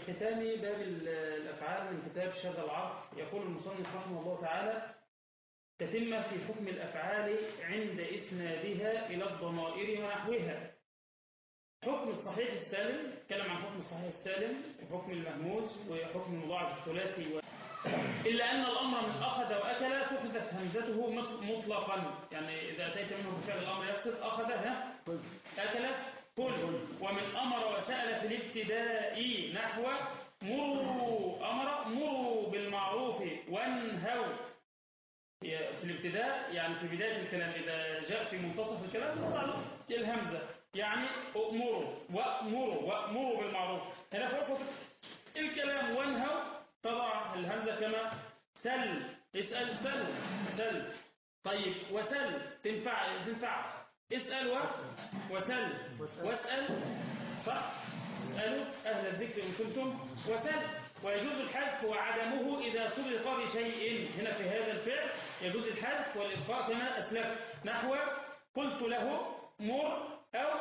ختام باب الأفعال من كتاب شذا العرف يقول المصنف رحمه الله تعالى تتم في حكم الأفعال عند إسنادها إلى الضمائر ونحوها حكم الصحيح السالم تكلم عن حكم الصحيح السالم وحكم المهموس وحكم المضاعف الثلاثي و... إلا أن الأمر من أخذ وأكل تحذف همزته مطلقا يعني إذا أتيت منه بفعل الأمر يقصد أخذ ها أكل كل ومن أمر وسأل في الابتداء نحو مروا أمر مروا بالمعروف وانهوا في الابتداء يعني في بداية الكلام إذا جاء في منتصف الكلام تضع له الهمزة يعني أمروا وأمروا وأمروا بالمعروف هنا في وسط الكلام وانهوا تضع الهمزة كما سل اسأل سل سل طيب وسل تنفع تنفع اسأل و وسل واسأل صح اسألوا أهل الذكر إن كنتم وسل ويجوز الحذف وعدمه إذا سبق بشيء هنا في هذا الفعل يجوز الحذف والإبقاء كما أسلف نحو قلت له مر أو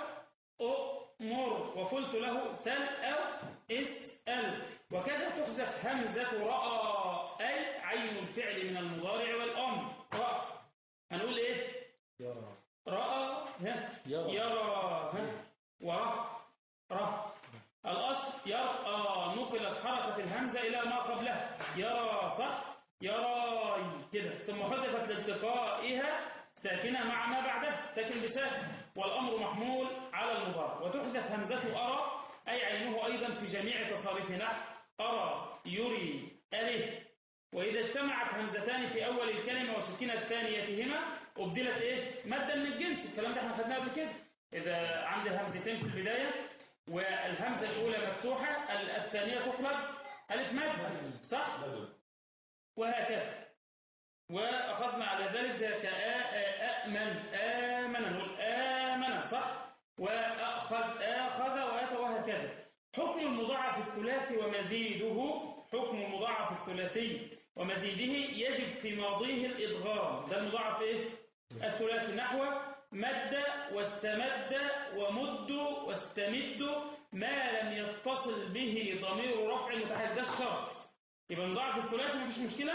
أمر وقلت له سل أو اسأل وكذا تحذف همزة رأى أي عين الفعل من المضارع والأمر رأى هنقول إيه يرى رأى ها يرى. يرى ها ورى رى الأصل يرى نقلت حركة الهمزة إلى ما قبلها يرى صح يرى كده ثم حذفت لالتقائها ساكنة مع ما بعدها ساكن بساكن والأمر محمول على المضارع وتحذف همزة أرى أي عينه أيضا في جميع تصاريف نحو أرى يري أره وإذا اجتمعت همزتان في أول الكلمة وسكنت ثانيتهما أبدلت إيه؟ مدا من الجنس الكلام ده احنا خدناه قبل كده إذا عندي همزتين في البداية والهمزة الأولى مفتوحة الثانية تقلب ألف مد صح؟ وهكذا وأخذنا على ذلك ده كآمن آمن نقول آمن صح؟ وأخذ آخذ وأتى وهكذا حكم المضاعف الثلاثي ومزيده حكم المضاعف الثلاثي ومزيده يجب في ماضيه الإدغام ده المضاعف إيه؟ الثلاثي نحو مد واستمد ومد واستمد ما لم يتصل به ضمير رفع متحرك ده الشرط يبقى المضاعف الثلاثي مفيش مشكلة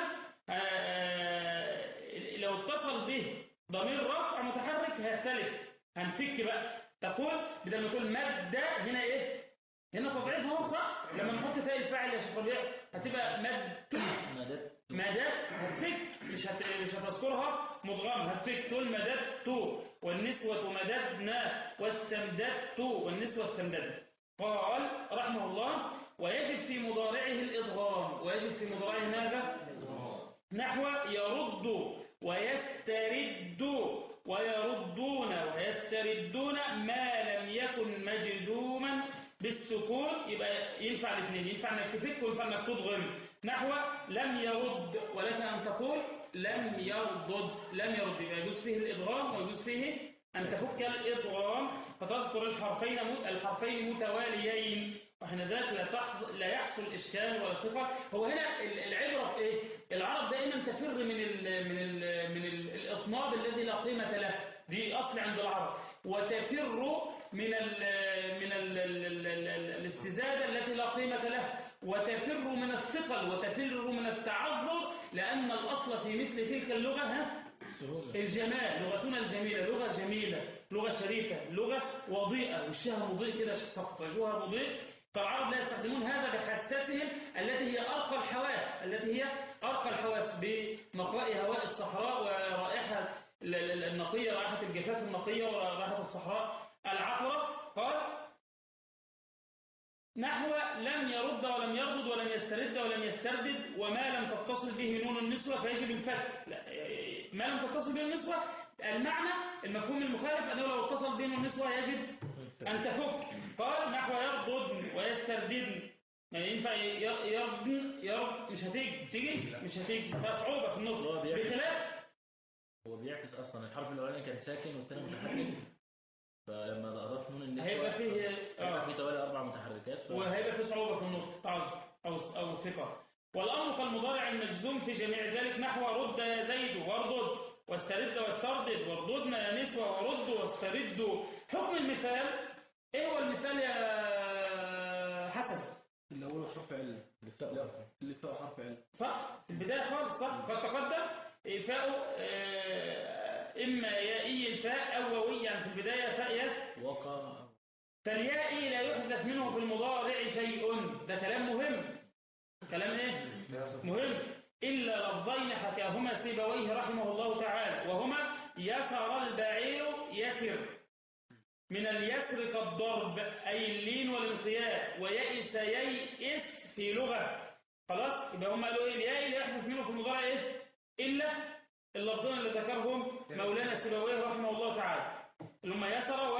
آه، لو اتصل به ضمير رفع متحرك هيختلف هنفك بقى تقول بدل ما تقول مد هنا ايه هنا تضعيف اهو صح لما نحط تاء الفاعل يا شيخ ربيع هتبقى مد مدد مدد هتفك مش هت... مش هتذكرها مدغم هتفك تقول مددت والنسوة مددنا واستمددت والنسوة استمددت قال رحمه الله ويجب في مضارعه الإضغام ويجب في مضارعه ماذا؟ نحو يرد ويسترد ويردون ويستردون ما لم يكن مجزوما بالسكون يبقى ينفع الاثنين ينفع انك تفك وينفع انك تضغم نحو لم يرد ولك ان تقول لم يردد لم يرد يبقى يجوز فيه الادغام ويجوز فيه ان تفك الادغام فتذكر الحرفين الحرفين متواليين وحين ذلك لا تحصل لا يحصل اشكال ولا ثقل هو هنا العبره في ايه العرب دائما تفر من ال من ال من ال الاطناب الذي لا قيمه له دي اصل عند العرب وتفر من ال من ال ال ال الاستزاده التي لا قيمه له وتفر من الثقل وتفر من التعذر لان الاصل في مثل تلك اللغه ها الجمال لغتنا الجميلة لغة جميلة لغة شريفة لغة وضيئة وشها مضيء كده صفرجوها مضيء فالعرب لا يستخدمون هذا بحاستهم التي هي أرقى الحواس التي هي أرقى الحواس بنقاء هواء الصحراء ورائحة النقية رائحة الجفاف النقية ورائحة الصحراء العطرة قال نحو لم يرد ولم يردد ولم يسترد ولم يستردد وما لم تتصل به نون النسوة فيجب الفتح لا ما لم تتصل به النسوة المعنى المفهوم المخالف أنه لو اتصل به النسوة يجب أن تفك قال نحو يردد ويستردد ما ينفع يردن يرد مش هتيجي تيجي مش هتيجي فيها صعوبة في النطق بخلاف هو بيعكس اصلا الحرف الاولاني كان ساكن والثاني متحرك فلما اضاف نون النسوة هيبقى فيه هيبقى في توالي اربع متحركات ف... وهيبقى في صعوبة في النطق تعذر أو أو ثقة والأمر كالمضارع المجزوم في جميع ذلك نحو رد يا زيد واردد واسترد واستردد وارددنا يا نسوة ورد واستردوا حكم المثال ايه هو المثال يا حسن اللي أول حرف الفاء آه، إما يائي الفاء أو واوي يعني في البداية فاء ياء وقع فالياء لا يحدث منه في المضارع شيء ده كلام مهم كلام ايه مهم إلا لفظين حكاهما سيبويه رحمه الله تعالى وهما يسر البعير يسر من اليسر كالضرب أي اللين والانقياد ويئس ييئس في لغة خلاص يبقى هم قالوا ايه الياء لا يحدث منه في المضارع ايه إلا اللفظين اللي ذكرهم مولانا سيبويه رحمه الله تعالى اللي هم يسر و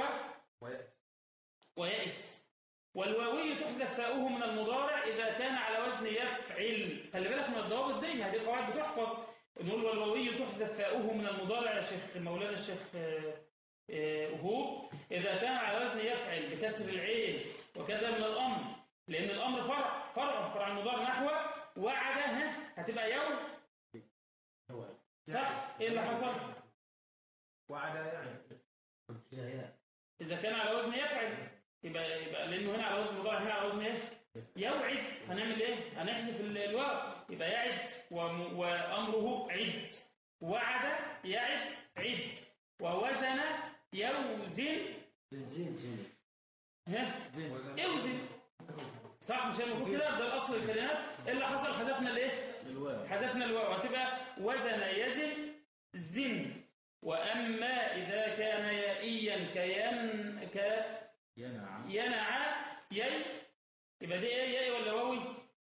ويئس والواوي تحدث فاؤه من المضارع إذا كان على وزن يفعل خلي بالك من الضوابط دي هذه قواعد بتحفظ نقول والواوي تحدث فاؤه من المضارع يا شيخ مولانا الشيخ آه، آه، هوب إذا كان على وزن يفعل بكسر العين وكذا من الأمر لأن الأمر فرع فرع فرع المضارع نحو وعد ها هتبقى يوم صح إيه اللي حصل وعد يعني إذا كان على وزن يفعل يبقى يبقى لأنه هنا على وزن مضارع هنا على وزن إيه؟ يوعد هنعمل إيه؟ هنحذف ال- الواو يبقى يعد وم- وأمره عد وعد يعد عد ووزن يوزن ها اوزن صح مش المفروض كده ده الأصل الكلمات إيه اللي حصل حذفنا الإيه؟ الواو حذفنا الواو هتبقى وزن يزن زن وأما إذا كان يائيا كين ك ينعم ينع يي يبقى دي ايه يي ولا واوي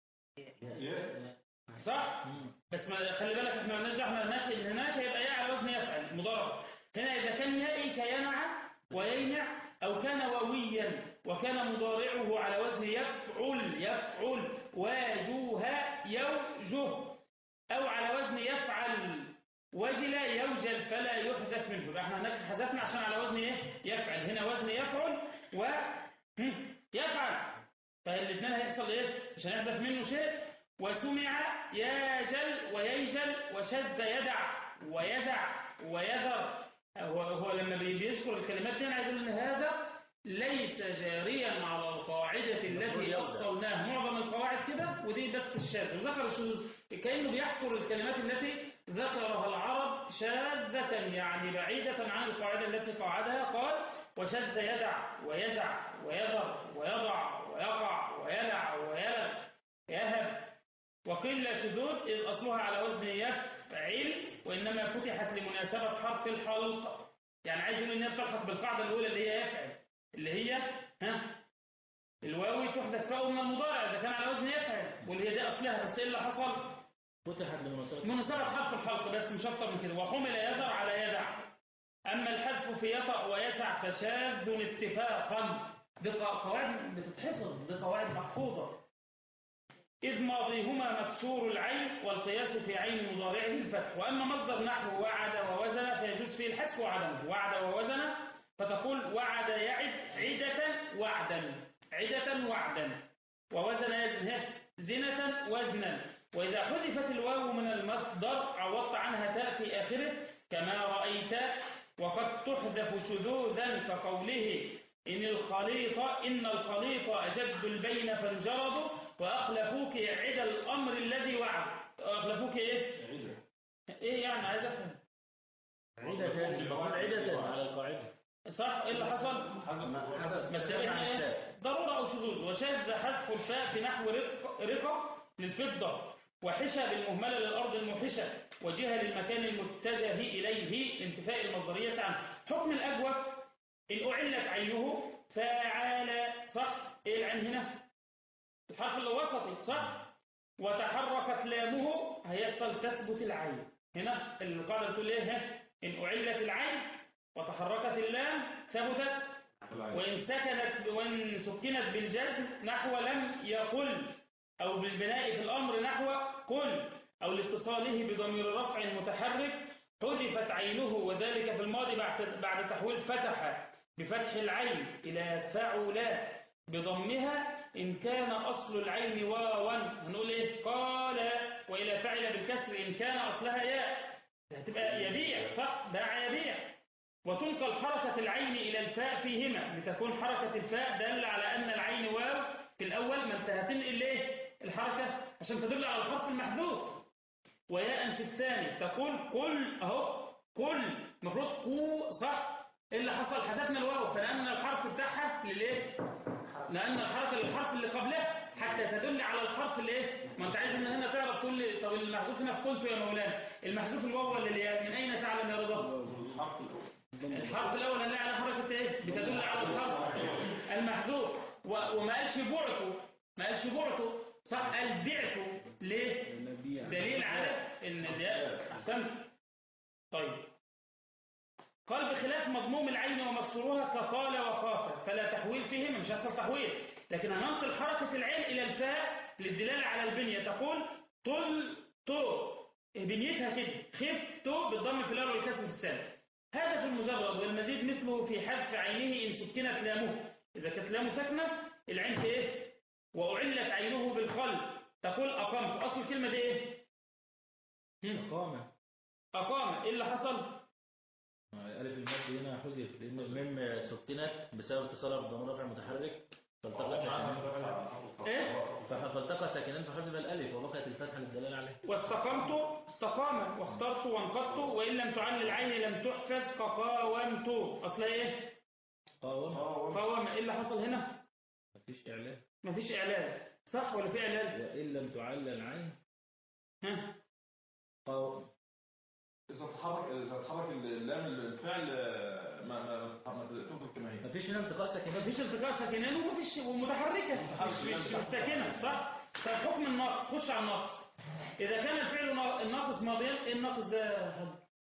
صح مم. بس ما خلي بالك احنا ما نرجع احنا هناك ان هناك هيبقى ياء على وزن يفعل مضارع هنا اذا كان يائي كينع ويينع او كان واويا وكان مضارعه على وزن يفعل يفعل واجوها يوجه او على وزن يفعل وجل يوجل فلا يحدث منه يبقى احنا هناك حذفنا عشان على وزن ايه يفعل هنا وزن يفعل و هم، يفعل فالاثنين هيحصل ايه مش هنحذف منه شيء وسمع ياجل وييجل وشد يدع ويدع ويذر هو, هو لما بي- بيذكر الكلمات دي انا عايز اقول ان هذا ليس جاريا على القاعدة التي أصلناها معظم القواعد كده ودي بس الشاذ وذكر الشذوذ كأنه بيحصر الكلمات التي ذكرها العرب شاذة يعني بعيدة عن القاعدة التي قاعدها قال وشد يدع ويزع ويذر ويضع ويقع ويلع ويلغ يهب وقيل شذوذ إذ أصلها على وزن يفعل وإنما فتحت لمناسبة حرف الحلق يعني عايز يقول إنها بتلحق بالقاعدة الأولى اللي هي يفعل اللي هي ها الواوي تحدث فاء من المضارع إذا كان على وزن يفعل واللي هي دي أصلها بس إيه اللي حصل فتحت لمناسبة مناسبة حرف الحلق بس مش أكتر من كده وحمل يذر على يدع أما الحذف في يطأ ويسع فشاذ اتفاقا دي قا- قواعد بتتحفظ دي قواعد محفوظة إذ ماضيهما مكسور العين والقياس في عين مضارعه الفتح وأما مصدر نحو وعد ووزن فيجوز فيه الحذف وعدمه وعد ووزن فتقول وعد يعد عدة وعدا عدة وعدا ووزن يزن هي زنة وزنا وإذا حذفت الواو من المصدر عوضت عنها تاء في آخره كما رأيت وقد تحذف شذوذا كقوله إن الخليط إن الخليط أجد البين فانجرضوا وأخلفوك عد الأمر الذي وعد أخلفوك إيه؟ إيه يعني عايز أفهم عدة المفروض عدة على القاعدة صح إيه اللي حصل؟ بس احنا ايه ضرورة أو شذوذ وشاذ حذف الفاء في نحو رق رقة للفضة وحشة بالمهملة للأرض الموحشة وجهة للمكان المتجه إليه لانتفاء المصدرية عنه حكم الأجوف إن أعلت عينه فعال صح إيه العين هنا الحرف اللي وسطي صح وتحركت لامه هيحصل تثبت العين هنا القاعدة بتقول إيه ها؟ إن أعلت العين وتحركت اللام ثبتت وإن سكنت وإن سكنت بالجزم نحو لم يقل أو بالبناء في الأمر نحو قل أو لاتصاله بضمير رفع متحرك حذفت عينه وذلك في الماضي بعد بعد تحويل فتح بفتح العين إلى فعل بضمها إن كان أصل العين واوا هنقول إيه قال وإلى فعل بالكسر إن كان أصلها ياء هتبقى يبيع صح باع يبيع وتنقل حركة العين إلى الفاء فيهما لتكون حركة الفاء دل على أن العين واو في الأول ما انت هتنقل ليه الحركة عشان تدل على الحرف المحذوف وياء في الثاني تقول كل اهو كل المفروض كو صح ايه اللي حصل حذفنا الواو فلان الحرف بتاعها للايه لان الحركه للحرف اللي قبلها حتى تدل على الحرف اللي ايه ما انت عايز من هنا تعرف تقول لي طب المحذوف هنا في قلت يا مولانا المحذوف الواو ولا الياء من اين تعلم يا رضا الحرف الاول اللي على حركه ايه بتدل على الحرف المحذوف و- وما قالش بعته ما قالش بعته صح قال بعته ليه دليل على ان الياء احسنت طيب قال بخلاف مضموم العين ومكسورها كقال وخاف فلا تحويل فيهما مش هيحصل تحويل لكن هننقل حركة العين إلى الفاء للدلالة على البنية تقول طل تو بنيتها كده خف تو بالضم في الأول والكسر في الثاني هذا في المجرد والمزيد مثله في حذف عينه إن سكنت لامه إذا كانت لامه ساكنة العين في إيه وأعلت عينه بالقلب تقول أقمت أصل الكلمة دي إيه هم. إقامة أقام إيه اللي حصل ألف المد هنا حذف لأن الميم سكنت بسبب اتصالها بالضمير رفع متحرك فالتقى ساكنين إيه فالتقى ساكنين فحذف الألف وبقيت الفتحة للدلالة عليه واستقمت استقام واخترت وانقضت وإن لم تعل العين لم تحفظ كقاومت أصل إيه قاوم قاوم إيه اللي حصل هنا مفيش إعلان مفيش إعلان صح ولا في إعلان وإن لم تعل العين ها قاوم إذا تحرك إذا تحرك اللام الفعل ما ما ما ما تفضل كما هي مفيش هنا التقاء ساكنين مفيش التقاء ساكنين ومفيش ومتحركة مش مش مش ساكنة صح طب حكم الناقص خش على الناقص إذا كان الفعل نا- الناقص ماضيا إيه الناقص ده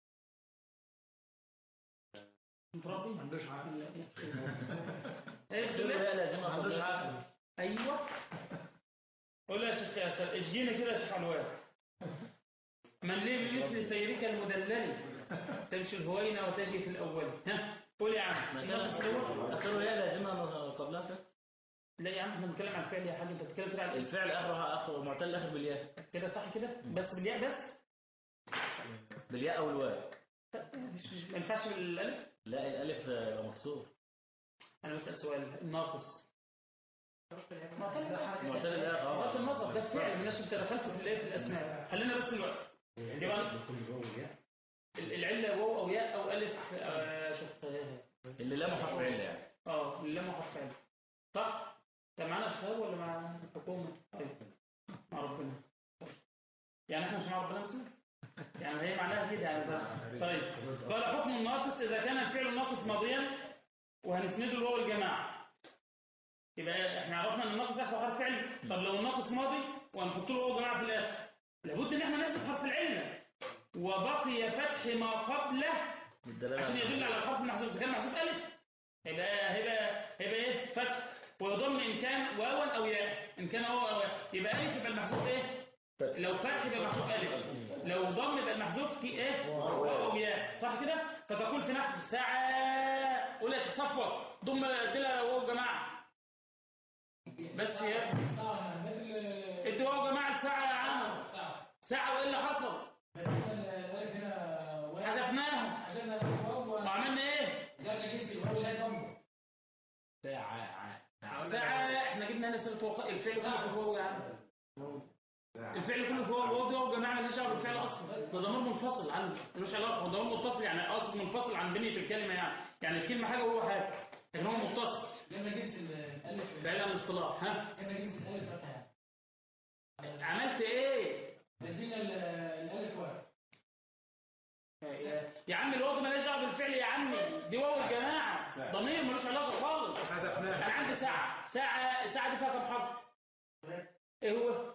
متربي ما عندوش عقل ايه بتقول تقول إيه؟ لا لازم ما عندوش عقل ايوه قول له يا شيخ ياسر اشجينا كده يا شيخ عنوان من ليه بمثل سيرك المدلل تمشي الهوينة وتجي في الأول ها قول يا عم ما الناقص كان هو آخره يا لازمها قبلها كسر لا يا عم احنا بنتكلم عن الفعل يا حاج انت بتتكلم كده على الاسم الفعل آخره آخره معتل آخر بالياء كده صح كده بس بالياء بس بالياء أو الواو مش مش ما ينفعش بالالف لا الألف آه، مكسور انا بسأل سؤال الناقص معتل الآخر بغض اه النظر ده فعل الناس انت دخلت في الايه في الاسماء خلينا بس الوقت يبقى ال- العله واو او ياء او الف آه، شوف آه، اللي لا محرف علة يعني اه اللي ما حرف عين صح انت معانا شباب ولا مع الحكومه طيب مع ربنا يعني احنا مش مع ربنا مثلا يعني هي معناها كده يعني ده. طيب قال حكم الناقص اذا كان الفعل الناقص ماضيا وهنسنده الواو الجماعه يبقى احنا عرفنا ان الناقص يحفظ حرف فعل طب لو الناقص ماضي وهنحط له واو جماعه في الاخر لابد ان احنا نحذف حرف العله وبقي فتح ما قبله الدلالة عشان على يدل على الحرف المحذوف اذا كان محذوف الف هيبقى هيبقى هيبقى ايه فتح ويضم ان كان واوا او ياء ان كان واوا او ياء يبقى الف يبقى المحذوف ايه فتح. لو فتح يبقى المحذوف الف لو ضم يبقى المحذوف كي ايه واو او ياء صح كده فتقول في نحو ساعه قول يا شيخ صفوه ضم اديلها واو جماعه بس يا ادي واو جماعه الساعه يا عم ساعه وايه اللي حصل حذفناها وعملنا ايه ساعة ساعة احنا جبنا هنا سيرة وقاء الفعل كله في واو يا عم الفعل كله في واو واو ده واو جماعة مالهاش دعوة بالفعل اصلا ده ضمير منفصل عنه ملوش علاقة هو ضمير متصل يعني اقصد منفصل عن بنية الكلمة يعني يعني الكلمة حاجة وهو حاجة لكن هو متصل بعيد عن الاصطلاح ها عملت ايه يا عم الواو ده مالهاش دعوة بالفعل يا عمي دي واو الجماعة ضمير ملوش علاقة خالص حذفناها انا عندي ساعة ساعة الساعة دي فيها كم حرف ايه هو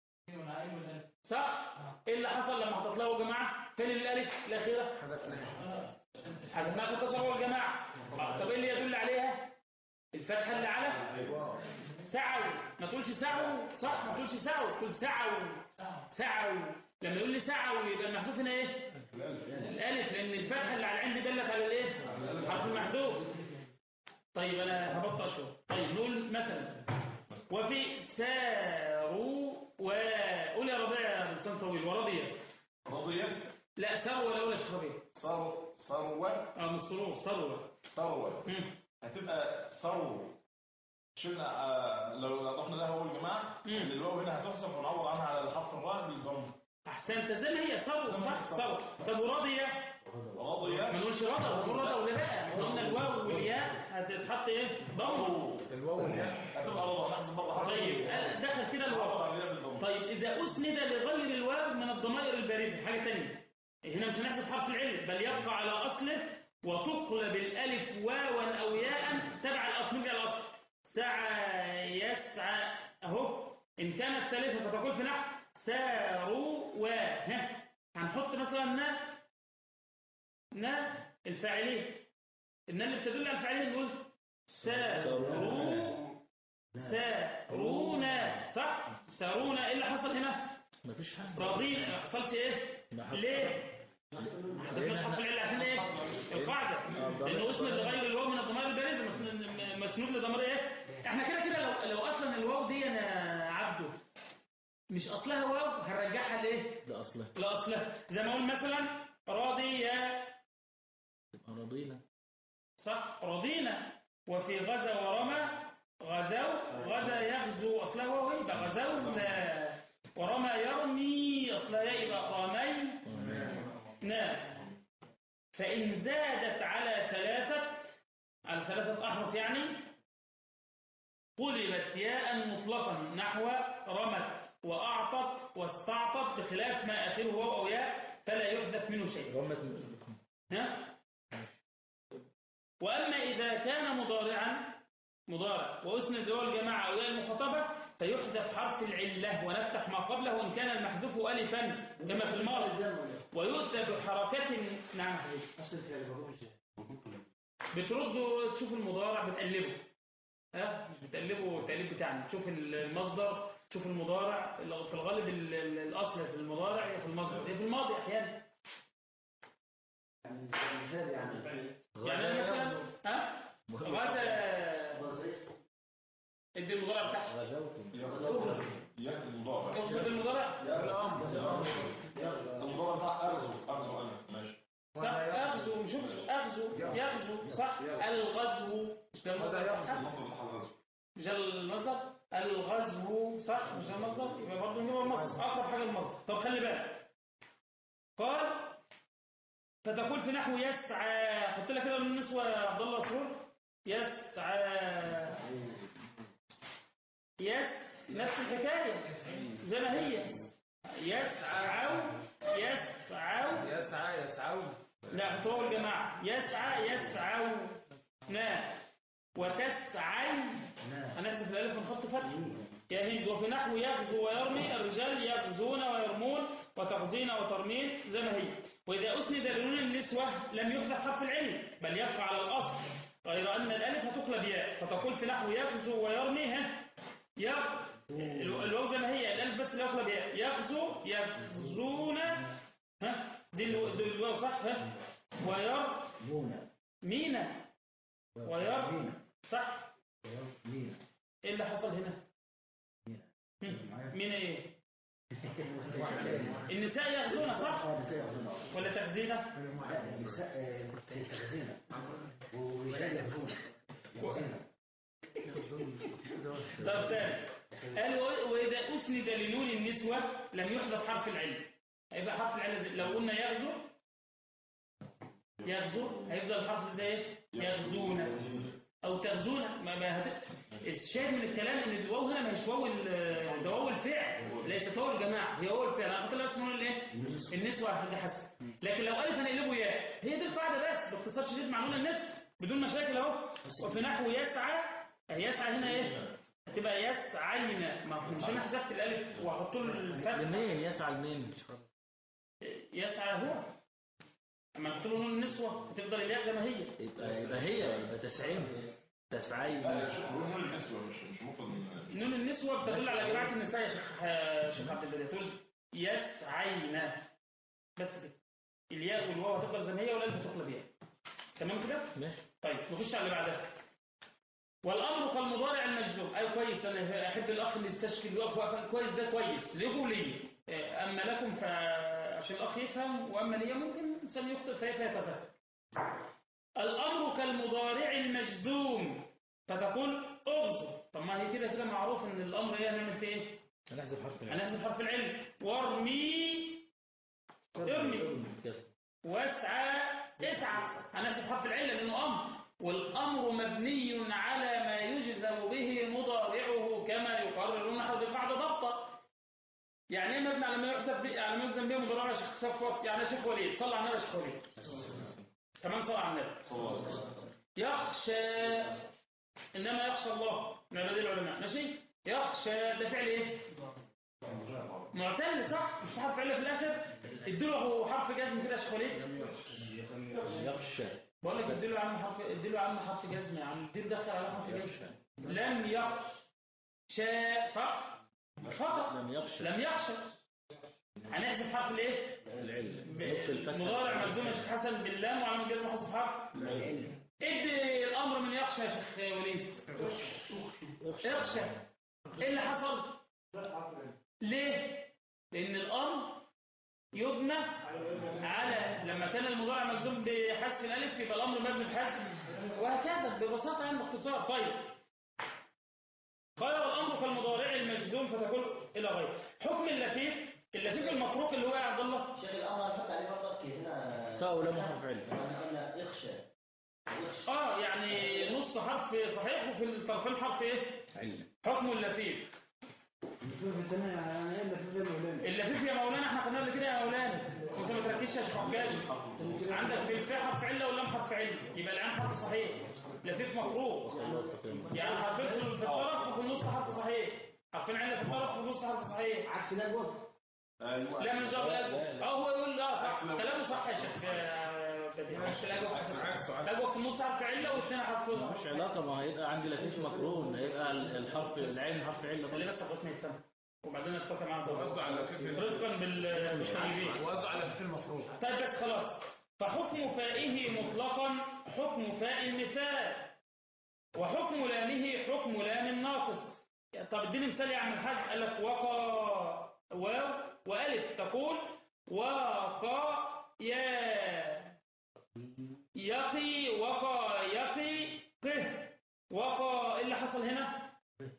صح ايه اللي حصل لما حطيت له جماعة فين الالف الاخيرة حذفناها حذفناها عشان تصور الجماعة آه، طب ايه اللي يدل عليها الفتحة اللي على سعوا ما تقولش سعوا صح ما تقولش سعوا تقول سعوا سعوا لما يقول لي سعوا يبقى المحذوف هنا ايه الالف لان الفتحة اللي على عندي دلت على الايه حرف المحذوف طيب انا هبطأ شويه طيب نقول مثلا وفي ساروا وقول يا ربيع يا لسان طويل ورضية رضية لا ثروة الأولى يا شيخ ربيع ثر ثروة اه من السرور ثروة ثروة مم. هتبقى ثرو شلنا آه، لو اضفنا لها هو الجماعة مم. الواو هنا هتحذف ونعوض عنها على الحرف الراء بالضم احسنت زي ما هي صبر صح صبر طب وراضي راضي ما نقولش رضا نقول رضا ولا بقى ما قلنا الواو والياء هتتحط ايه ضمه الواو والياء هتبقى رضا نحسب برضه طيب قال- دخل كده الواو طيب إذا أسند لغير الواو من الضمائر البارزة حاجة تانية هنا مش هنحسب حرف العلة بل يبقى على أصله وتقلب الألف واوا أو ياء تبع الأصل نرجع الأصل سعى يسعى أهو إن كانت ثالثة فتقول في نحو ساروا و ها هنحط مثلا نا نا الفاعلين النا اللي بتدل على الفاعلين نقول ساروا سارونا صح سارونا ايه اللي حصل هنا مفيش حاجة راضين ما حصلش ايه ما حصل. ليه ما حصلش حرف العله عشان ايه القاعده لانه اسند لغير الواو من الضمائر البارزه مسنود- مسنود لضمير ايه احنا كده كده لو لو اصلا الواو دي انا عبده مش اصلها واو هنرجعها لايه ده أصله لاصلها زي ما اقول مثلا راضيه تبقى رضينا صح رضينا وفي غزا ورمى غزوا غزا يغزو أصلها وهو يبقى غزونا ورمى يرمي أصلها يبقى رمينا فإن زادت على ثلاثة على ثلاثة أحرف يعني قلبت ياء مطلقا نحو رمت وأعطت واستعطت بخلاف ما آخره واو أو ياء فلا يحدث منه شيء رمت ها؟ وأما إذا كان مضارعا مضارع وأسند له الجماعة أو ياء المخاطبة فيحذف حرف العلة ونفتح ما قبله إن كان المحذوف ألفا كما في الماضي ويؤتى بحركة نعم حبيبي. بتردوا تشوف المضارع بتقلبه ها مش بتقلبه التقليب بتاعنا تشوف المصدر تشوف المضارع في الغالب ال- ال- الأصل في المضارع هي في المصدر هي في الماضي أحيانا يعني أنا مثلا ها غدا ادي المضارع بتاعها غزوتم ياخد المضارع اظبط المضارع المضارع بتاع ارزو ارزو انا ماشي صح اغزو مش اغزو اغزو يغزو صح الغزو مش ده المصدر صح المصدر بتاع الغزو مش ده المصدر الغزو صح مش ده المصدر يبقى برضه نجيب المصدر اقرب حاجه المصدر طب خلي بالك قال فتقول في نحو يسعى حط لك كده النسوه يا عبد الله سرور يسعى يس نفس الحكايه زي ما هي يسعى يسعى يسعى يسعون لا هو الجماعة يسعى يسعوا نا وتسعي هنحذف الألف ونحط فتح يا هند وفي نحو يغزو ويرمي الرجال يغزون ويرمون وتغزين وترمين زي ما هي وإذا أسند لنون النسوة لم يحذف حرف العلم بل يبقى على الأصل غير أن الألف هتقلب ياء فتقول في نحو يغزو ويرمي ها يغ الو- الواو زي ما هي الألف بس اللي يقلب ياء يغزو يغزون ها دي الو- دي الواو صح ها وير مينا وير صح ايه اللي حصل هنا هم، مينا ايه النساء يغزون صح ولا تغزينة طب تاني قال و- وإذا أسند لنون النسوة لم يحذف حرف العلم هيبقى حرف العلم زي- لو قلنا يغزو يغزو هيفضل الحرف زي إيه؟ يغزون أو تغزون ما ما هت... الشاهد من الكلام إن الواو هنا ما هيش واو ال- ده واو الفعل ليست واو الجماعة هي واو الفعل أنا قلت لها اسمه الإيه؟ النسوة حاجة حسن لكن لو ألف هنقلبه ياء هي دي القاعدة بس باختصار شديد مع نون النسوة بدون مشاكل أهو وفي نحو يسعى يسعى هنا إيه؟ هتبقى يسعين ما هو مش انا حذفت الالف واحط له الفتح لمين يسعى لمين يسعى هو اما قلت له نون النسوه هتفضل الياء زي ما هي يبقى يبقى هي يبقى تسعين تسعين لا شوف هو نقول النسوة مش مش مفرد من- نون النسوه بتدل على جماعه النساء يا شيخ يا شيخ عبد البديع تقول يسعين بس كده الياء والواو هتفضل زي ما هي والالف تقلب ياء تمام كده ماشي طيب نخش على اللي بعدها والامر كالمضارع المجزوم اي كويس انا احب الاخ اللي يستشكل ويقف وقفه كويس ده كويس ليه لي اما لكم فعشان الاخ يفهم واما لي ممكن الانسان يخطئ فهي فيتفهم الامر كالمضارع المجزوم فتقول اغزو طب ما هي كده كده معروف ان الامر ايه هنعمل فيه ايه هنحذف حرف العلم هنحذف حرف العلم وارمي ارمي كسر واسعى اسعى هنحسب حرف العله لانه امر والامر مبني على ما يجزم به مضارعه كما يقرر نحو القاعده ضبطه يعني ايه مبني على ما يحسب به على ما يجزم به مضارعه يا شيخ صفوت يعني يا شيخ وليد صلى على النبي يا شيخ وليد كمان صلى على النبي صلى الله عليه وسلم يخشى انما يخشى الله من عباد العلماء ماشي يخشى ده فعل ايه معتل صح مش في حرف عله في الاخر اديله حرف جزم كده يا شيخ وليد يخشى بقول لك اديله يا عم حرف اديله يا عم حرف جزم يا عم اديله دخل على حرف جزم لم يخشى صح خطا لم يخشى لم يخشى هنحذف حرف الايه العلة ب- نقطة الفتحة مضارع مجزوم يا شيخ حسن باللام وعلى الجزم حذف حرف ادي الامر من يخشى يا شيخ وليد اخشى ايه اللي حصل ليه لان الامر يبنى على لما كان المضارع مجزوم بحذف الالف يبقى الامر مبني بحذف وهكذا ببساطه يعني باختصار طيب غير الامر كالمضارع المجزوم فتكون الى غيره حكم اللفيف اللفيف المفروق اللي هو يا عبد الله شيخ الامر هنحط عليه برضك هنا فاء ولام حرف علة احنا قلنا يخشى يخشى اه يعني نص حرف صحيح وفي الطرفين حرف ايه علة حكم اللفيف اللفيف يا مولانا احنا خدناه قبل كده يا مولانا وانت ما تركزش يا شيخ حجاج عندك في الفاء حرف عله واللام حرف عله يبقى العين حرف صحيح لفيف مفروض يعني حرفين في في الطرف وفي النص حرف صحيح حرفين عله في الطرف وفي النص حرف صحيح عكس الاجوبه ايوه لا من جاب لا، الاجوب لا. اه هو يقول اه صح عكس الأجوب. كلامه صح يا شيخ آه، بديع عكس الاجوب الاجوب في النص حرف عله والثاني حرف مش علاقة ما هيبقى عندي لفيف مقرون هيبقى الحرف العين حرف علة خلي بس حضرتك يتسمع وبعدين نتفق معاه قصده على لفيف رزقا بالمستعجلين وقصده على لفيف المفروض طيب بس خلاص فحكم فائه مطلقا حكم فاء النساء وحكم لامه حكم لام الناقص طب اديني مثال يا عم الحاج قال لك وقى واو والف تقول وقى يا يقي وقى يقي قه وقى ايه اللي حصل هنا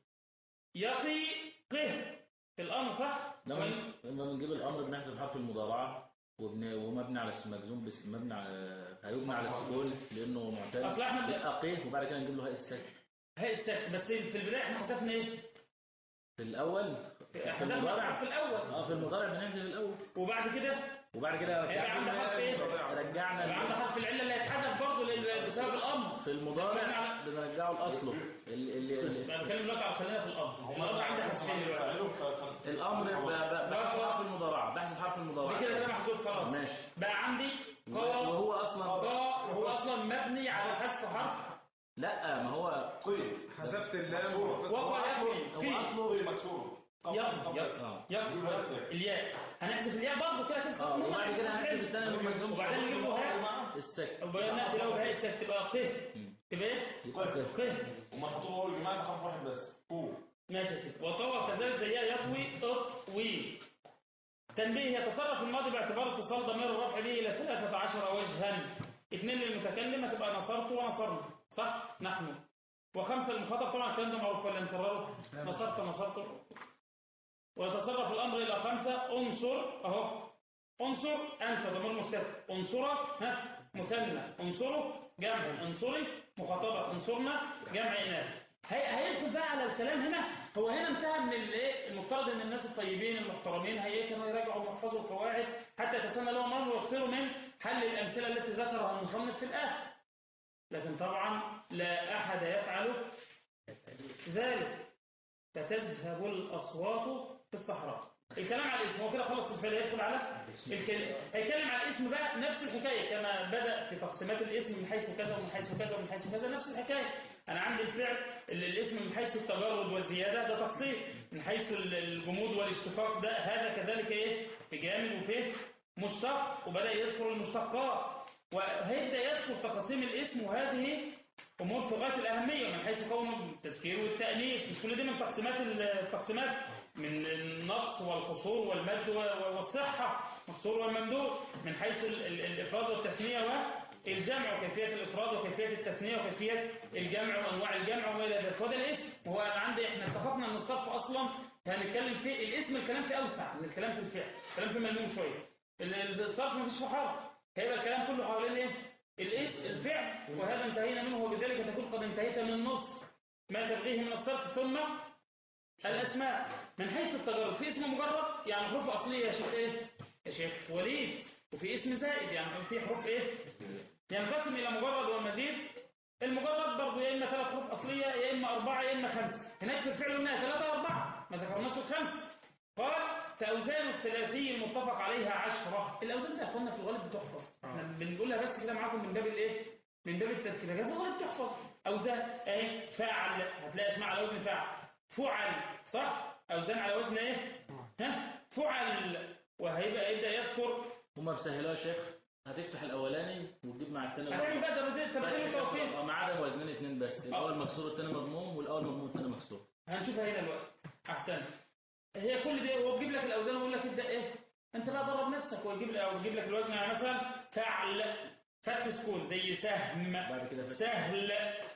يقي قه الامر صح لما لما بنجيب الامر بنحذف حرف المضارعة وبن... ومبني على الس- مجزوم بس مبني على هيبنى على السكون لانه معتاد أصل إحنا بن- يبقى قيه وبعد كده نجيب له هاء الساكن هي السكت بس في البدايه احنا حذفنا ايه في الاول في حذفنا المضارع الحرف الاول اه في المضارع بنحذف الاول وبعد كده وبعد كده هيبقى عندنا حرف ايه رجعنا يبقى عندنا حرف العله اللي هيتحذف برضه لل- بسبب الامر في المضارع بنرجعه لاصله ال- ال- ال- انا بتكلم دلوقتي على خلينا في الامر الامر عندي حذفين دلوقتي الامر ب- ب- بحذف حرف المضارعه بحذف حرف المضارعه دي كده كده محذوف خلاص ماشي. بقى عندي قا وهو اصلا قا هو اصلا مبني على حذف حرف لا ما هو طيب حذفت اللام وقع يقوي هو في اصله طيب مكسور يقي اه يقي الياء هنحذف الياء برضه كده كده اه وبعد كده هنحذف الثاني اللي هو مجزوم وبعدين نجيب له هاء السكت وبعدين نأتي له بهاء السكت تبقى قه تبقى ايه؟ يبقى كده. قه وما حطوا هو الجماعه ده حرف واحد بس فوق ماشي يا سيدي وطوى كذلك زيها يطوي اطوي تنبيه يتصرف الماضي باعتبار اتصال ضمير الرفع به الى 13 وجها اثنين للمتكلم هتبقى نصرت ونصرنا صح نحن وخمسه للمخاطب طبعا الكلام ده معروف ولا نكرره نصرت نصرت ويتصرف الامر الى خمسه انصر اهو انصر انت ضمير مستتر انصرك ها مثنى انصره جمع انصري مخاطبه انصرنا جمع اناث هي هيدخل بقى على الكلام هنا هو هنا انتهى من الايه المفترض ان الناس الطيبين المحترمين هي كانوا يراجعوا ويحفظوا القواعد حتى يتسنى لهم امر ويكثروا من حل الامثله التي ذكرها المصنف في الاخر لكن طبعا لا احد يفعل ذلك فتذهب الاصوات في الصحراء الكلام على الاسم هو كده خلص الفعل يدخل على الكلمه هيتكلم على الاسم بقى نفس الحكايه كما بدا في تقسيمات الاسم من حيث كذا ومن حيث كذا ومن حيث كذا نفس الحكايه انا عندي الفعل ال- الاسم من حيث التجرد والزياده ده تقسيم من حيث ال- الجمود والاشتقاق ده هذا كذلك ايه في جامد وفي مشتق وبدا يذكر المشتقات وهيبدا يذكر تقاسيم الاسم وهذه امور في غايه الاهميه من حيث كونه التذكير والتانيث مش كل دي من تقسيمات التقسيمات من النقص والقصور والمد و- والصحه مقصور والممدود من حيث ال- ال- الافراد والتثنيه والجمع وكيفيه الافراد وكيفيه التثنيه وكيفيه الجمع وانواع الجمع والى ذلك وده الاسم وهو انا عندي احنا اتفقنا ان الصرف اصلا هنتكلم فيه الاسم الكلام فيه اوسع من الكلام في الفعل الكلام فيه ملموم شويه ال- ال- الصرف مفيش فيه حرف هيبقى الكلام كله حوالين ايه الاس الفعل وهذا انتهينا منه وبذلك تكون قد انتهيت من نص ما تبغيه من الصرف ثم الاسماء من حيث التجارب في اسم مجرد يعني حروف اصليه يا شيخ ايه يا شيخ وليد وفي اسم زائد يعني في حروف ايه ينقسم الى مجرد ومزيد المجرد برضه يا اما ثلاث حروف اصليه يا اما اربعه يا اما خمسه هناك في الفعل قلنا ثلاثه واربعه ما ذكرناش الخمسه قال فاوزان الثلاثي المتفق عليها عشرة الاوزان دي يا اخوانا في الغالب بتحفظ احنا بنقولها بس كده معاكم من باب الايه من باب التذكير لكن في الغالب بتحفظ اوزان اهي فاعل هتلاقي اسمها على وزن فاعل فعل صح اوزان على وزن ايه ها فعل وهيبقى يبدا يذكر هما بيسهلوها يا شيخ هتفتح الاولاني وتجيب مع الثاني هتعمل بقى تبديل تبديل وتوفيق ما عدا وزنين اثنين بس الاول مكسور والثاني مضموم والاول مضموم والثاني مكسور هنشوفها هنا دلوقتي احسن هي كل دي هو بيجيب لك الاوزان ويقول لك ابدا ايه انت بقى درب نفسك ويجيب لك او يجيب لك الوزن يعني مثلا فعل فتح سكون زي سهم بعد كده فتح. سهل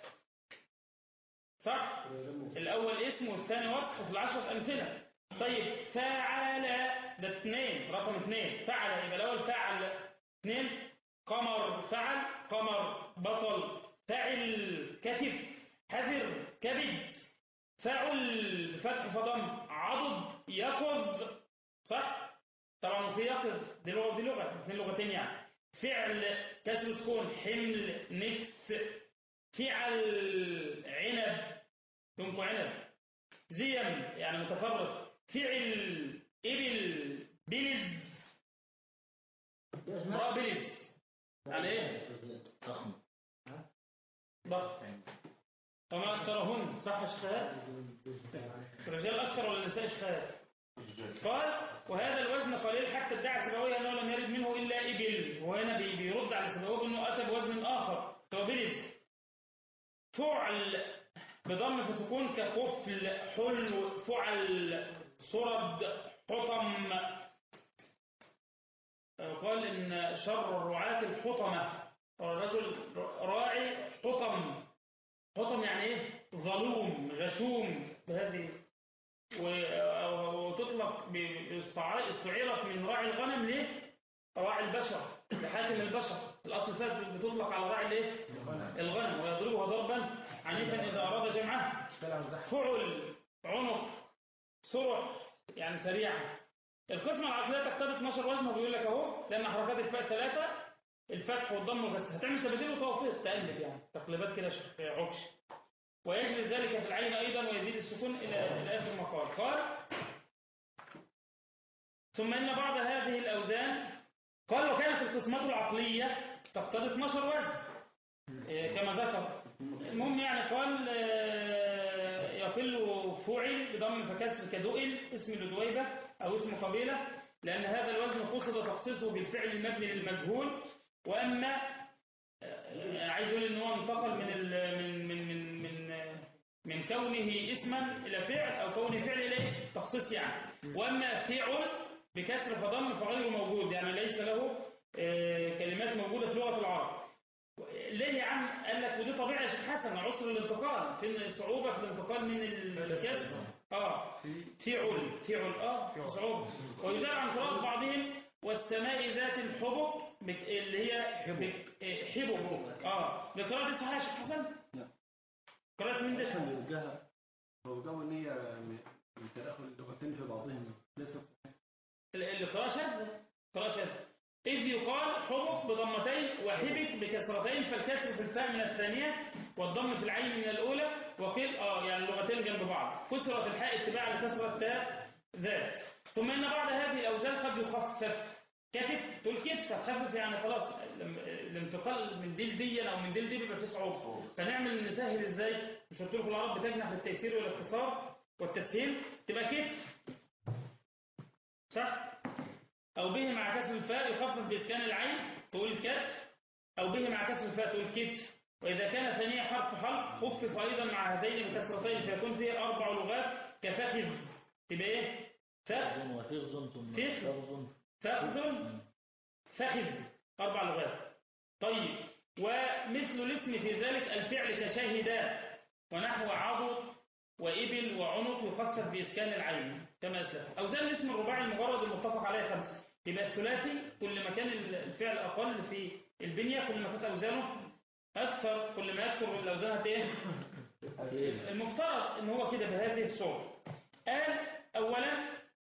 صح الاول اسم والثاني وصف في العشرة امثله طيب فعل ده اثنين رقم اثنين فعل يبقى الاول فعل اثنين قمر فعل قمر بطل فعل كتف حذر كبد فعل فتح فضم عضد يقظ صح طبعا في يقظ دي لغه دي لغه اثنين لغتين يعني فعل كسر سكون حمل نكس فعل عنب ينقو عنب زيم يعني متفرد فعل ابل بلز امرأة بلز يعني ايه ضخم ضغط وما أكثرهن صح يا شيخات الرجال أكثر ولا النساء شيخات قال وهذا الوزن قليل حتى ادعى سبويه أنه لم يرد منه إلا إبل وهنا بي- بيرد على سبويه بأنه أتى بوزن آخر هو بلز فعل بضم في سكون كقفل حلو فعل صرد حطم آه، قال إن شر الرعاة الحطمة الرجل راعي حطم حطم يعني ايه ظلوم غشوم بهذه و- وتطلق ب- باستع- استعيرت من راعي الغنم ليه راعي البشر لحاكم البشر الاصل فيها بتطلق على راعي الايه الغنم ويضربها ضربا عنيفا اذا اراد جمعها فعل عنق سرح يعني سريعا القسمة العقلية تقتضي 12 وزن وبيقول لك اهو لان حركات الفاء ثلاثة الفتح والضم بس هتعمل تبديل وتوفيق تقلب يعني تقليبات كده ش- عكش ويجري ذلك في العين ايضا ويزيد السكون الى الى اخر المقال قال ثم ان بعض هذه الاوزان قال وكانت القسمة العقلية تقتضي 12 وزن إيه، كما ذكر المهم يعني قال آه، يقل فعل بضم فكسر كدؤل اسم لدويبة أو اسم قبيلة لأن هذا الوزن قصد تخصيصه بالفعل المبني للمجهول وأما آه، عايز يقول إن هو انتقل من ال من من من من آه، من كونه اسما إلى فعل أو كونه فعل إلى اسم تخصيص يعني وأما فعل بكسر فضم فغير موجود يعني ليس له آه، كلمات موجودة في لغة العرب ليه يا عم قال لك ودي طبيعة يا شيخ حسن عسر الانتقال في صعوبة في الانتقال من الكسر اه فعل فعل اه في صعوبة ويجاب عن قراءة بعضهم والسماء ذات الحبك بك- اللي هي بك- آه، حبك اه دي قراءة دي صحيحة يا شيخ حسن؟ قراءة مين ده يا شيخ حسن؟ الجهة هو جو ان هي من من تداخل اللغتين في بعضهم ليست ال- القراءة شاذة قراءة شاذة إذ يقال حبك بضمتين وحبك بكسرتين فالكسر في الفاء من الثانية والضم في العين من الأولى وقيل آه يعني اللغتين جنب بعض كسرت الحاء اتباعا لكسرة التاء ذات ثم إن بعض هذه الأوزان قد يخفف كتف تقول كتف هتخفف يعني خلاص لم- الانتقال من دي لدي أو من دي لدي بيبقى فيه صعوبة فنعمل نسهل إزاي مش قلت لكم العرب بتجنح للتيسير والاختصار والتسهيل تبقى كتف صح أو به مع كسر الفاء يخفف بإسكان العين تقول كتف أو به مع كسر الفاء تقول كتف وإذا كان ثانية حرف حلق خفف أيضا مع هذين بكسرتين فيكون فيه أربع لغات كفخذ تبقى إيه؟ فخ فخذ وفخذ ثم فخذ. فخذ فخذ فخذ أربع لغات طيب ومثل الاسم في ذلك الفعل كشاهدا ونحو عضد وإبل وعنق يخفف بإسكان العين كما أسلف أوزان الاسم الرباعي المجرد المتفق عليه خمسة يبقى الثلاثي كل ما كان الفعل أقل في البنية كل ما كانت أوزانه أكثر كل ما يكثر الأوزان هت إيه؟ المفترض ان هو كده بهذه الصورة قال اولا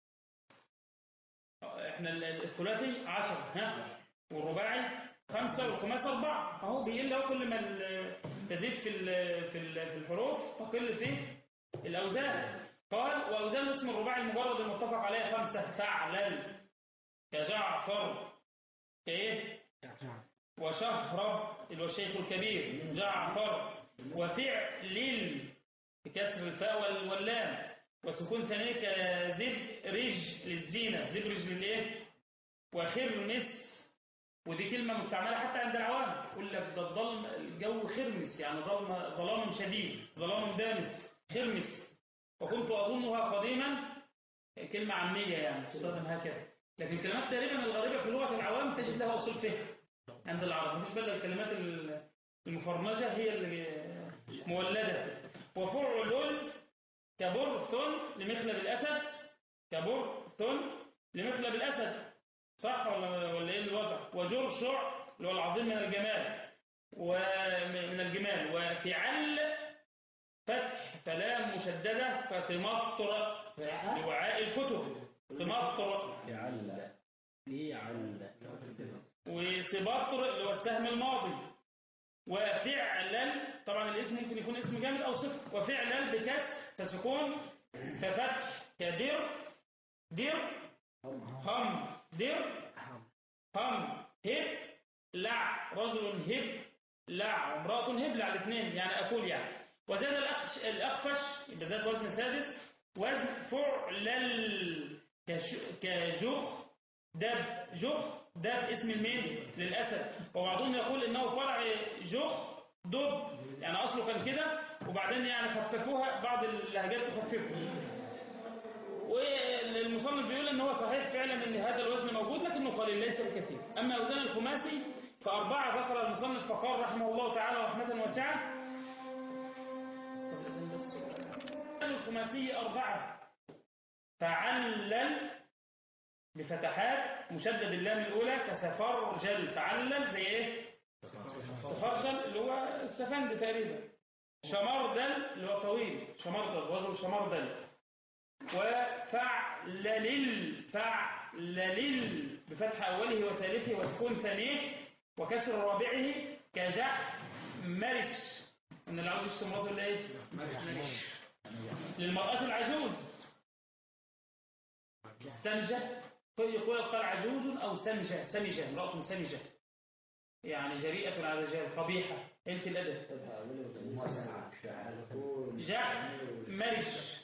احنا الثلاثي عشر ها والرباعي خمسة والخماسي أربعة أهو بيقل أهو كل ما ال- تزيد في ال- في ال- في الحروف تقل في الأوزان قال وأوزان اسم الرباعي المجرد المتفق عليه خمسة فعلل كجعفر كإيه وشهرب اللي هو الشيخ الكبير جعفر وفعل بكسر الفاء وال- واللام وسكون ثانية كزب رج للزينة زب رج للايه وخرمس ودي كلمة مستعملة حتى عند العوام يقول لك ده الظلم الجو خرمس يعني ظلم ظلام شديد ظلام دامس خرمس وكنت أظنها قديما كلمة عامية يعني تستخدم هكذا لكن الكلمات تقريبا الغريبة في لغة العوام تجد لها أصول فهم عند العرب مفيش بل الكلمات المفرمجة هي اللي مولدة وفعل كبرث لمخلب الأسد كبرث لمخلب الأسد صح ولا ولا ايه الوضع وجرشع اللي هو العظيم من الجمال ومن الجمال وفعل فتح فلام مشددة فتمطر لوعاء الكتب تمطر فعل فعل وسبطر اللي هو السهم الماضي وفعلا طبعا الاسم ممكن يكون اسم جامد او صفر وفعلا بكسر فسكون ففتح كدر در هم در هم هب لع رجل هب لع امرأة هب لع الاثنين يعني أقول يعني وزاد الأخش الأخفش يبقى زاد وزن سادس وزن فعلل كش- كجخ دب جخ دب اسم المين للأسد وبعضهم يقول إنه فرع جخ دب يعني أصله كان كده وبعدين يعني خففوها بعض اللهجات تخففه والمصنف بيقول ان هو صحيح فعلا ان هذا الوزن موجود لكنه قليل ليس بكثير اما اوزان الخماسي فاربعه ذكر المصنف فقال رحمه الله تعالى رحمه واسعه طب الأذان بس. الخماسي اربعه فعلل بفتحات مشدد اللام الاولى كسفرجل فعلل زي ايه سفرجل اللي هو السفند تقريبا شمردل اللي هو طويل شمردل رجل شمردل وفعلل فعلل بفتح أوله وثالثه وسكون ثانيه وكسر رابعه كجح مرش من العجوز السمراء ولا ايه؟ للمرأة العجوز السمجة يقول قال عجوز أو سمجة سمجة امرأة سمجة يعني جريئة على الرجال قبيحة قلة الأدب جح مرش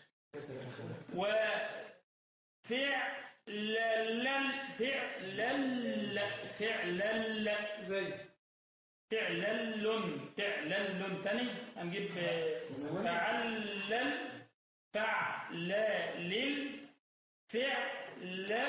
وفعلل فعلل فعلل زي فعلل فعلل تاني هنجيب فعلل فعلل فعل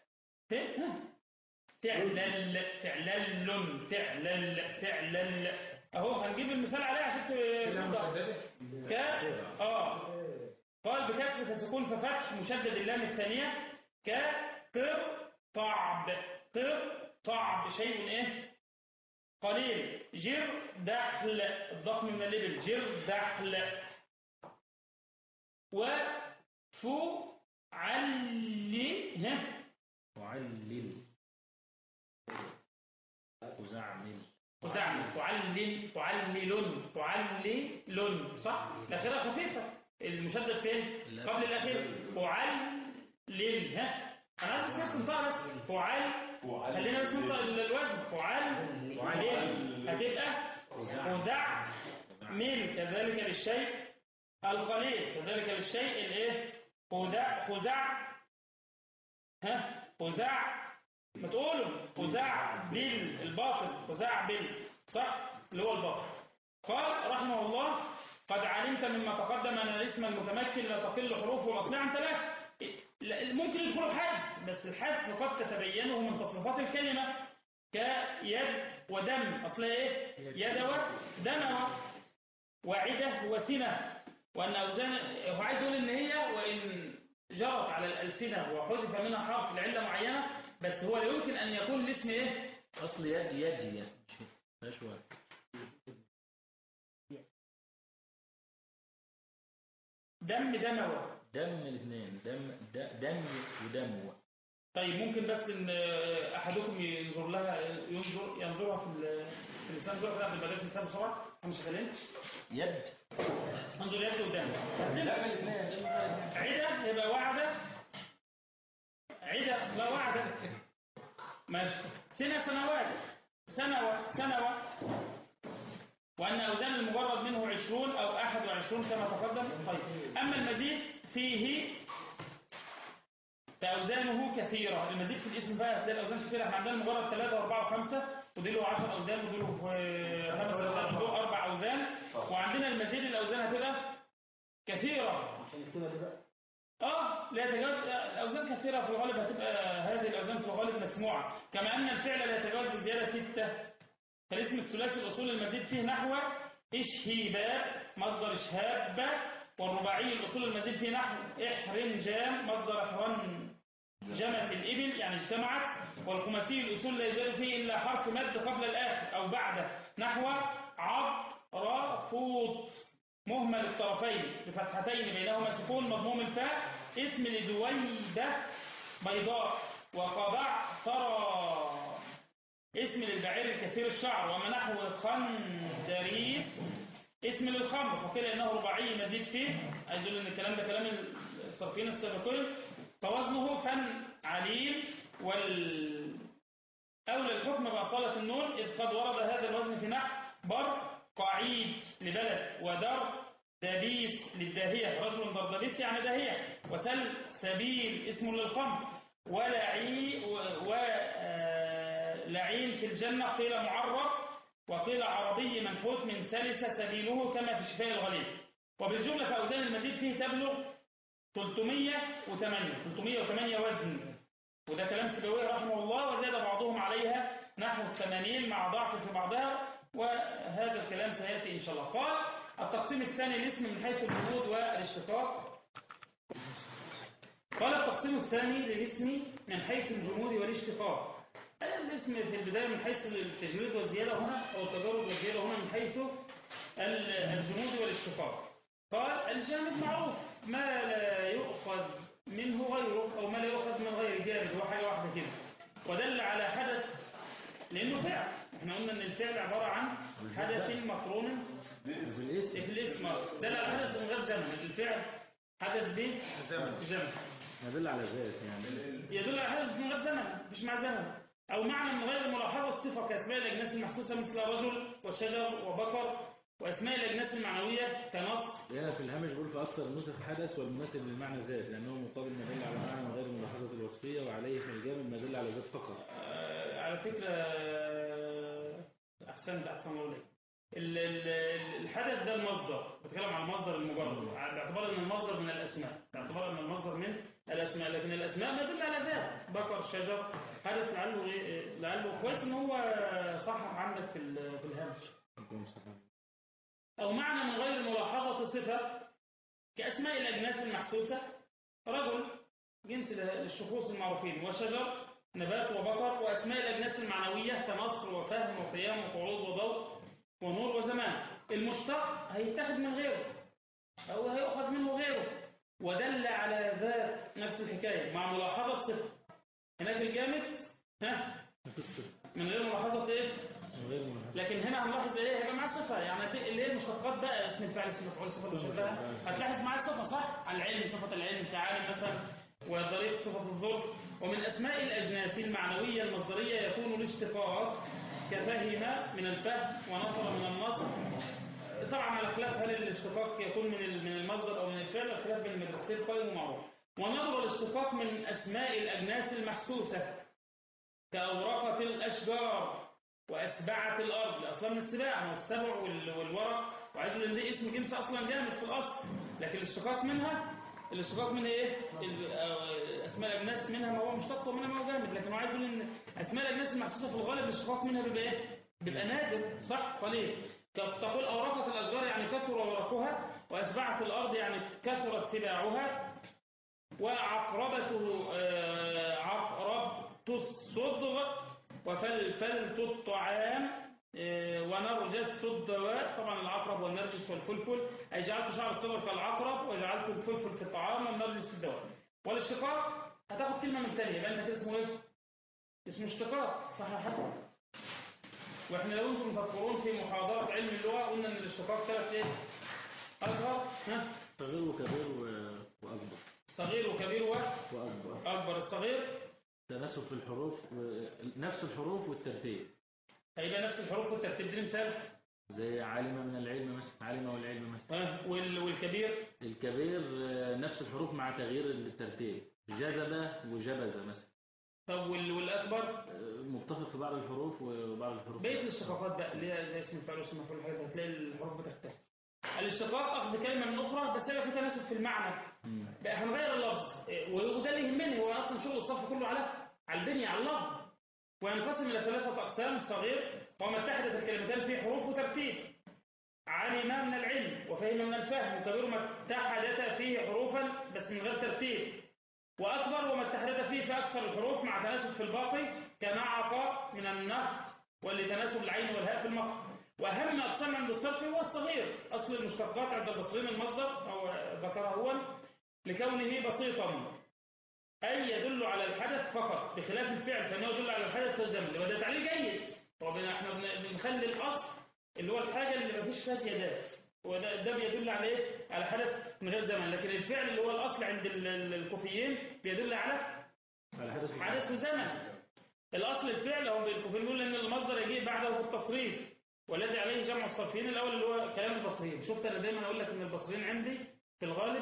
فعلل فعلل فعلل فعلل اهو هنجيب المثال عليه عشان توضح ك اه قال بكسر فسكون ففتح مشدد اللام الثانية كقر طعب قر طعب شيء ايه قليل جر دحل الضخم من الإبل جر دحل وفو علي ها معلل وزعمل وزعمل فعلل فعلل فعلل صح الأخيرة خفيفة المشدد فين لا. قبل الأخير فعلل ها أنا عايز اسمع تنطق بس فعل خلينا بس ننطق الوزن فعل وعليه هتبقى خزع ميل كذلك للشيء القليل كذلك للشيء الايه خدع خزع ها خزع ما تقولوا خزع بال الباطل خزع بال صح اللي هو الباطل قال رحمه الله قد علمت مما تقدم ان الاسم المتمكن لا تقل حروفه الاصليه عن ثلاث لا، ممكن يدخل حذف بس الحذف قد تتبينه من تصريفات الكلمه كيد ودم اصلها ايه يدوى دموى وعده وسنه وان اوزان هو عايز يقول ان هي وان جرت على الالسنه وحذف منها حرف لعله معينه بس هو لا يمكن أن يكون الاسم إيه أصل يد يجي يعني مش مش واحد دم دموي دم الاثنين دم د- دم ودم طيب ممكن بس ان احدكم ينظر لها ينظر ينظرها في ال- في اللسان دول كده بالبدايه في اللسان بسرعه احنا شغالين يد انظر يد قدام لا الاثنين عدة يبقى وعدة عدة اصلا وعدة ماشي سنة سنوات سنوة سنوة وأن أوزان المجرد منه عشرون أو أحد وعشرون كما تقدم طيب أما المزيد فيه فأوزانه كثيرة المزيد في الاسم بقى هتلاقي الأوزان كثيرة احنا عندنا مجرد ثلاثة وأربعة وخمسة ودي له 10 أوزان ودي له آه، خمس أوزان ودول أربع أوزان وعندنا المزيد الأوزان هتبقى كثيرة عشان نكتبها دي بقى اه لا يتجاوز الاوزان كثيره في الغالب هتبقى هذه الاوزان في الغالب مسموعه كما ان الفعل لا يتجاوز بزياده سته فالاسم الثلاثي الاصول المزيد فيه نحو اشهيباء مصدر اشهاب والرباعي الاصول المزيد فيه نحو احرنجام مصدر احرن جمت الإبل يعني اجتمعت والخماسي الأصول لا يزال فيه إلا حرف مد قبل الآخر أو بعده نحو عطرفوط مهمل الطرفين بفتحتين بينهما سكون مضموم الفاء اسم لدويبة بيضاء وقبعثرى اسم للبعير الكثير الشعر وما نحو خندريس اسم للخمر فقيل انه رباعي مزيد فيه عايز اقول ان الكلام ده كلام الصرفيين السابقين فوزنه فن عليل وال أولى الحكم بأصالة النون إذ قد ورد هذا الوزن في نحو بر قعيد لبلد ودر دبيس للداهية رجل ضربيس يعني داهية وسل سبيل اسم للخمر ولعي ولعين في الجنة قيل معرف وقيل عربي منفوت من سلس سبيله كما في شفاء الغليل وبالجملة فأوزان المزيد فيه تبلغ 308 308 وزن وده كلام سيبويه رحمه الله وزاد بعضهم عليها نحو 80 مع ضعف في بعضها وهذا الكلام سيأتي إن شاء الله قال التقسيم الثاني الاسم من حيث الجمود والاشتقاق قال التقسيم الثاني للاسم من حيث الجمود والاشتقاق الاسم في البداية من حيث التجريد والزيادة هنا أو التجرد والزيادة هنا من حيث الجمود والاشتقاق قال الجامد معروف ما لا يؤخذ منه غيره أو ما لا يؤخذ من غير جامد هو حاجة واحدة كده ودل على حدث لأنه فعل احنا قلنا ان الفعل عبارة عن حدث مقرون بالاسم في الاسم دل على حدث من غير زمن الفعل حدث به زمن. زمن يدل على ذات يعني يدل على حدث من غير زمن مفيش مع زمن أو معنى من غير ملاحظة صفة كأسماء الأجناس المحسوسة مثل رجل وشجر وبقر وأسماء الأجناس المعنوية كنص هنا في الهامش بيقول في أكثر النسخ حدث والمناسب للمعنى ذات لأنه مقابل ما دل على معنى من غير ملاحظة الوصفية وعليه في الجامد ما دل على ذات فقط آه، على فكرة آه، أحسنت أحسن الله إليك. ال- ال- الحدث ده المصدر بتكلم عن المصدر المجرد باعتبار ان المصدر من الاسماء باعتبار ان المصدر من الاسماء لكن الاسماء ما تدل على ذات بقر شجر حدث لعله إيه- لعله كويس ان هو صحح عندك في ال- في الهامش أو معنى من غير ملاحظة صفة كأسماء الأجناس المحسوسة رجل جنس للشخوص المعروفين وشجر نبات وبقر وأسماء الأجناس المعنوية كنصر وفهم وقيام وقعود وضوء ونور وزمان المشتق هيتخذ من غيره أو هيأخذ منه غيره ودل على ذات نفس الحكاية مع ملاحظة صفة هناك الجامد ها من غير ملاحظة إيه من غير ملاحظة لكن هنا هنلاحظ ايه هيبقى معاه صفه يعني هت- اللي هي المشتقات بقى اسم الفعل اسم المفعول صفه المشبهه هتلاحظ معاه صفه صح العلم صفه العلم كعالم مثلا والظريف صفه الظرف ومن اسماء الاجناس المعنويه المصدريه يكون الاشتقاق كفهم من الفهم ونصر من النصر طبعا على خلاف هل الاشتقاق يكون من ال- من المصدر او من الفعل الخلاف بين المدرستين قائم ومعروف ونظر الاشتقاق من اسماء الاجناس المحسوسه كأورقة الأشجار وأسبعة الأرض أصلا من السباع ما هو السبع وال- والورق وعايز أقول إن دي اسم جنس أصلا جامد في الأصل لكن الاشتقاق منها الاشتقاق منها إيه؟ ال- آه، أسماء الأجناس منها ما هو مشتق ومنها ما هو جامد لكن هو عايز يقول إن أسماء الأجناس المحسوسة في الغالب الاشتقاق منها بيبقى إيه؟ بيبقى نادر صح قليل طب تقول أورقة الأشجار يعني كثر ورقها وأسبعة الأرض يعني كثرت سباعها وعقربته آه، عقرب الصدغ وفلفلت الطعام آه، ونرجست الدواء طبعا العقرب والنرجس والفلفل أي جعلت شعر الصدغ كالعقرب وجعلت الفلفل في الطعام والنرجس في الدواء والاشتقاق هتاخد كلمة من تانية يبقى انت كده اسمه ايه؟ اسمه اشتقاق صح يا حاج؟ واحنا لو انتم تذكرون في محاضرة علم اللغة قلنا ان الاشتقاق ثلاث ايه؟ أصغر ها؟ صغير وكبير و- وأكبر صغير وكبير وأكبر وأكبر الصغير تناسب في الحروف و- نفس الحروف والترتيب هيبقى نفس الحروف والترتيب دي مثال زي عالم من العلم مثلا عالم والعلم مثلا ها؟ وال- والكبير الكبير آه، نفس الحروف مع تغيير الترتيب جذب وجبز مثلا طب وال- والأكبر آه، متفق في بعض الحروف وبعض الحروف بقية الاشتقاقات بقى اللي هي زي اسم الفعل واسم المفعول الحاجات دي، هتلاقي الحروف بتختلف الاشتقاق أخذ كلمة من أخرى بس هيبقى في تناسب في المعنى مم. بقى هنغير اللفظ إيه، وده اللي يهمني هو أصلا شغل الصف كله على على البنية على اللفظ وينقسم إلى ثلاثة أقسام صغير وهو ما اتحدت الكلمتان في حروف وترتيب علم من العلم وفهم من الفهم وكبير ما اتحدتا فيه حروفا بس من غير ترتيب وأكبر وما اتحدتا فيه في أكثر الحروف مع تناسب في الباقي كنعق من النهق واللي تناسب العين والهاء في المخ وأهم أقسام عند الصرف هو الصغير أصل المشتقات عند البصريين المصدر أو ذكرها هو لكونه بسيطا أي يدل على الحدث فقط بخلاف الفعل فإنه يدل على الحدث والزمن يبقى ده تعليل جيد هو بن- احنا بن- بنخلي الأصل اللي هو الحاجة اللي ما فيش فيها زيادات وده ده بيدل على ايه؟ على حدث من غير زمن لكن الفعل اللي هو الأصل عند ال- ال- الكوفيين بيدل على على حدث حدث وزمن الأصل الفعل هو الكوفيين بيقول إن المصدر يجيء بعده في التصريف والذي عليه جمع الصرفيين الأول اللي هو كلام البصريين شفت أنا دايما أقول لك إن البصريين عندي في الغالب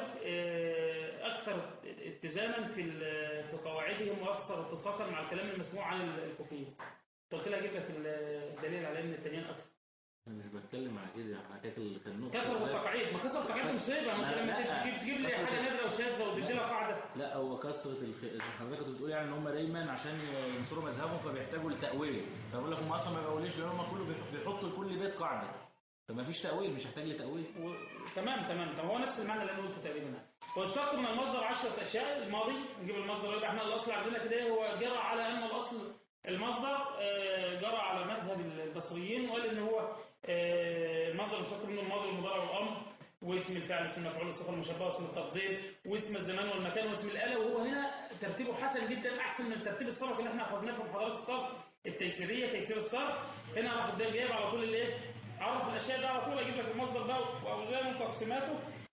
آه، أكثر اتزانا في ال- في قواعدهم وأكثر اتساقا مع الكلام المسموع عن الكوفيين قلت لها أجيب لك الدليل على إن التانيين أكثر أنا مش بتكلم على كده حكاية الخنوق كثرة التقاعيد ما كثرة التقاعيد مصيبة ما أنت لما لا. تجيب تجيب لي حاجة نادرة وشاذة وتدي لها قاعدة لا هو كثرة الخ... حضرتك كنت بتقول يعني ان هم دايما عشان ينصروا مذهبهم فبيحتاجوا لتأويل فبقول لك هم اصلا ما بيقولوش لان هم كله بيح- بيحطوا لكل بيت قاعدة فما فيش تأويل مش هيحتاج لتأويل و... تمام تمام طب هو نفس المعنى اللي انا قلته تقريبا واشتق من المصدر 10 اشياء الماضي نجيب المصدر يبقى احنا الاصل عندنا كده إيه؟ هو جرى على ان الاصل المصدر آه، جرى على مذهب البصريين وقال ان هو آه، المصدر مشتق منه الماضي والمضارع والامر واسم الفعل اسم المفعول الصفه المشبهه واسم التفضيل واسم الزمان والمكان واسم الاله وهو هنا ترتيبه حسن جدا احسن من الترتيب السابق اللي احنا اخذناه في محاضرات الصرف التيسيريه تيسير الصرف هنا راح قدام جايب على طول الايه عرف الاشياء ده على طول اجيب لك المصدر ده واوزانه وتقسيماته